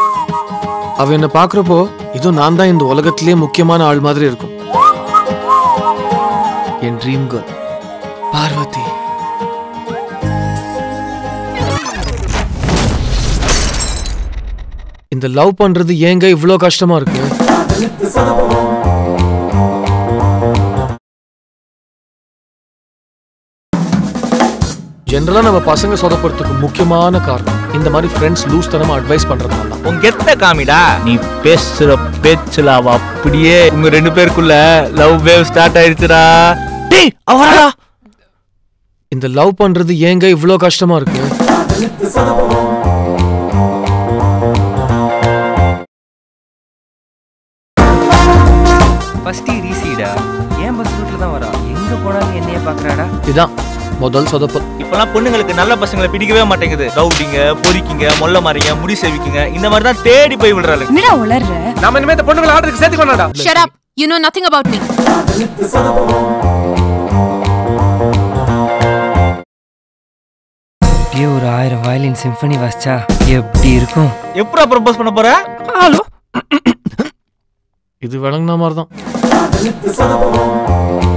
அவ என்ன பாக்குறப்போ இதோ நான் தான் இந்த உலகத்திலேயே முக்கியமான ஆள் மாதிரி இருக்கும் என் ட்ரீம் கேர்ள் பார்வதி இந்த லவ் பண்றது ஏங்க இவ்ளோ கஷ்டமா இருக்கு ஜென்ரலா நம்ம பசங்க சொதப்படுறதுக்கு முக்கியமான காரணம் இந்த மாதிரி ஃப்ரெண்ட்ஸ் லூஸ் தனமா அட்வைஸ் பண்றதுனால தான் உன் கெத்த காமிடா நீ பேசுற பேச்சுல அவ அப்படியே உங்க ரெண்டு பேருக்குள்ள லவ் வேவ் ஸ்டார்ட் ஆயிருச்சுடா டேய் அவரா இந்த லவ் பண்றது ஏங்க இவ்ளோ கஷ்டமா இருக்கு ஃபர்ஸ்ட் ரீசீடா ஏன் பஸ் ரூட்ல தான் வரா எங்க போனாலும் என்னைய பாக்குறாடா இதான் முதல் சொதப்பல் இப்பெல்லாம் பொண்ணுங்களுக்கு நல்ல பசங்களை பிடிக்கவே மாட்டேங்குது ரவுடிங்க பொறிக்கிங்க மொல்ல மாறிங்க முடி செவிக்குங்க இந்த மாதிரி தான் தேடி போய் விடுறாங்க என்னடா உளர்ற நாம இனிமே இந்த பொண்ணுங்களை ஆர்டருக்கு சேர்த்து வேணாடா Shut up. You know nothing about me. அப்படியே ஒரு ஆயிரம் வயலின் சிம்பனி வாசிச்சா எப்படி இருக்கும் எப்படா ப்ரப்போஸ் பண்ண போற இது விளங்குன மாதிரி தான்